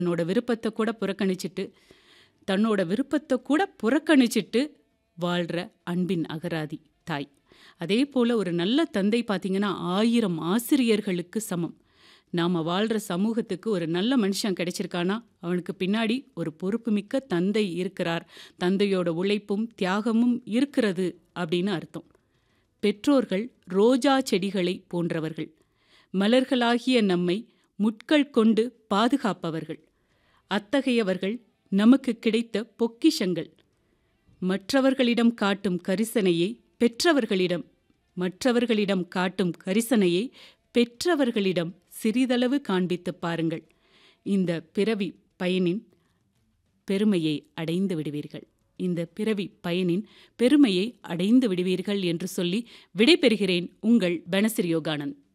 தன்னோட விருப்பத்த கூட புறக்கணிச்சுட்டு, தன்னோட விருப்பத்த கூட புறக்கணிச்சுட்டு வாழ்ற அன்பின் அகராதி தாய். அதேபோல ஒரு நல்ல தந்தை பார்த்தீங்கன்னா, 1000 ஆசிரியர்களுக்கு சமம். நாம வாழ்ற சமூகத்துக்கு ஒரு நல்ல மனுஷன் கிடைச்சிருக்கான்னா, அவனுக்கு பின்னாடி ஒரு பொறுப்புமிக்க தந்தை இருக்கிறார். தந்தையோட உழைப்பும், தியாகமும் இருக்கிறது அப்படின்னு அர்த்தம். பெற்றோர்கள் ரோஜா செடிகளை போன்றவர்கள். மலர்களாகிய நம்மை முட்கள் கொண்டு பாதுகாப்பவர்கள். அத்தகையவர்கள் நமக்கு கிடைத்த பொக்கிஷங்கள். மற்றவர்களிடம் காட்டும் கரிசனையை பெற்றவர்களிடம் மற்றவர்களிடம் காட்டும் கரிசனையை பெற்றவர்களிடம் சிறிதளவு காண்பித்துப் பாருங்கள். இந்த பிறவி பயனின் பெருமையை அடைந்து விடுவீர்கள். இந்த பிறவி பயனின் பெருமையை அடைந்து விடுவீர்கள் என்று சொல்லி விடைபெறுகிறேன் உங்கள் பெனசிர் யோகானந்த்.